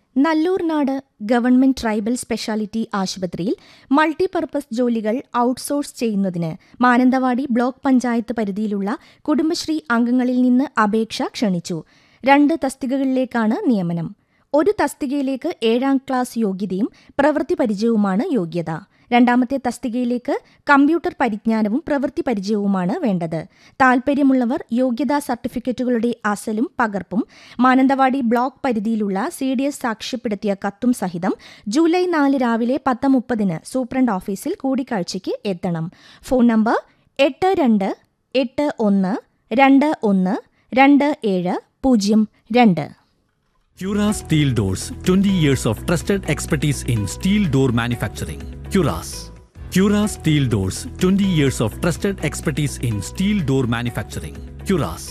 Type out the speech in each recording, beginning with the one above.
Nallurnad government tribal speciality ആശുപത്രിയിൽ multipurpose ജോലികൾ outsource ചെയ്യുന്നതിന് മാനന്തവാടി ബ്ലോക്ക് പഞ്ചായത്ത് പരിധിയിലുള്ള കുടുംബശ്രീ അംഗങ്ങളിൽ നിന്ന് അപേക്ഷ ക്ഷണിച്ചു രണ്ട് തസ്തികകളിലേക്കാണ് നിയമനം ഒരു തസ്തികയിലേക്ക് ഏഴാം ക്ലാസ് യോഗ്യതയും പ്രവൃത്തി പരിചയവുമാണ് യോഗ്യത രണ്ടാമത്തെ തസ്തികയിലേക്ക് കമ്പ്യൂട്ടർ പരിജ്ഞാനവും പ്രവൃത്തി പരിചയവുമാണ് വേണ്ടത് താൽപര്യമുള്ളവർ യോഗ്യതാ സർട്ടിഫിക്കറ്റുകളുടെ അസലും പകർപ്പും മാനന്തവാടി ബ്ലോക്ക് പരിധിയിലുള്ള സി ഡി എസ് സാക്ഷ്യപ്പെടുത്തിയ കത്തും സഹിതം ജൂലൈ നാല് രാവിലെ പത്ത് മുപ്പതിന് സൂപ്രണ്ട് ഓഫീസിൽ കൂടിക്കാഴ്ചയ്ക്ക് എത്തണം ഫോൺ നമ്പർ എട്ട് രണ്ട് എട്ട് ഒന്ന് രണ്ട് ഒന്ന് രണ്ട് ഏഴ് പൂജ്യം രണ്ട് Cura Steel Doors 20 years of trusted expertise in steel door manufacturing. Curas. Cura Steel Doors 20 years of trusted expertise in steel door manufacturing. Curas.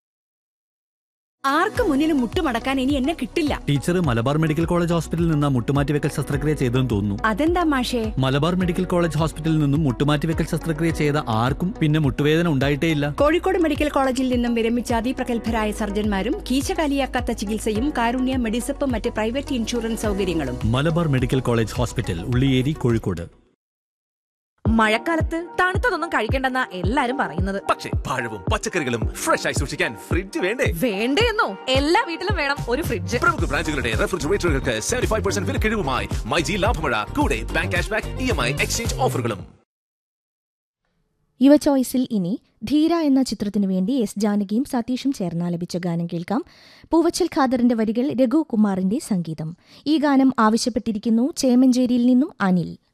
ആർക്ക് മുന്നിൽ മുട്ടുമടക്കാൻ ഇനി എന്നെ കിട്ടില്ല ടീച്ചർ മലബാർ മെഡിക്കൽ കോളേജ് ഹോസ്പിറ്റലിൽ നിന്ന് മുട്ടുമാറ്റിവെക്കൽ ശസ്ത്രക്രിയ ചെയ്തെന്ന് തോന്നുന്നു അതെന്താ മാഷേ മലബാർ മെഡിക്കൽ കോളേജ് ഹോസ്പിറ്റലിൽ നിന്നും മുട്ടുമാറ്റിവെക്കൽ ശസ്ത്രക്രിയ ചെയ്ത ആർക്കും പിന്നെ മുട്ടുവേദന ഉണ്ടായിട്ടേയില്ല കോഴിക്കോട് മെഡിക്കൽ കോളേജിൽ നിന്നും വിരമിച്ച അതിപ്രഗത്ഭരായ സർജന്മാരും കീശകാലിയാക്കാത്ത ചികിത്സയും കാരുണ്യ മെഡിസപ്പ് മറ്റ് പ്രൈവറ്റ് ഇൻഷുറൻസ് സൗകര്യങ്ങളും Malabar medical college hospital Ulliyeri Kozhikode മഴക്കാലത്ത് തണുത്തതൊന്നും കഴിക്കണ്ടെന്നാ എല്ലാരും പറയുന്നത് പക്ഷേ പഴവും പച്ചക്കറികളും ഫ്രഷ് ആയി സൂക്ഷിക്കാൻ ഫ്രിഡ്ജ് വേണ്ടേ വേണ്ടേന്നോ എല്ലാ വീട്ടിലും വേണം ഒരു ഫ്രിഡ്ജ് പ്രമുഖ ബ്രാൻഡുകളുടെ റെഫ്രിജറേറ്ററുകൾക്ക് സെവന്റി ഫൈവ് പെർസെന്റ് വിലക്കിഴിവുമായി മൈജി ലാഭമഴ കൂടെ bank cash back E M I exchange ഓഫറുകളും യുവ ചോയ്സിൽ ഇനി ധീര എന്ന ചിത്രത്തിനു വേണ്ടി എസ് ജാനകിയും സതീഷും ചേർന്നാലപിച്ച ഗാനം കേൾക്കാം പൂവച്ചൽ ഖാദറിന്റെ വരികൾ രഘു കുമാറിന്റെ സംഗീതം ഈ ഗാനം ആവശ്യപ്പെട്ടിരിക്കുന്നു ചേമഞ്ചേരിയിൽ നിന്നും അനിൽ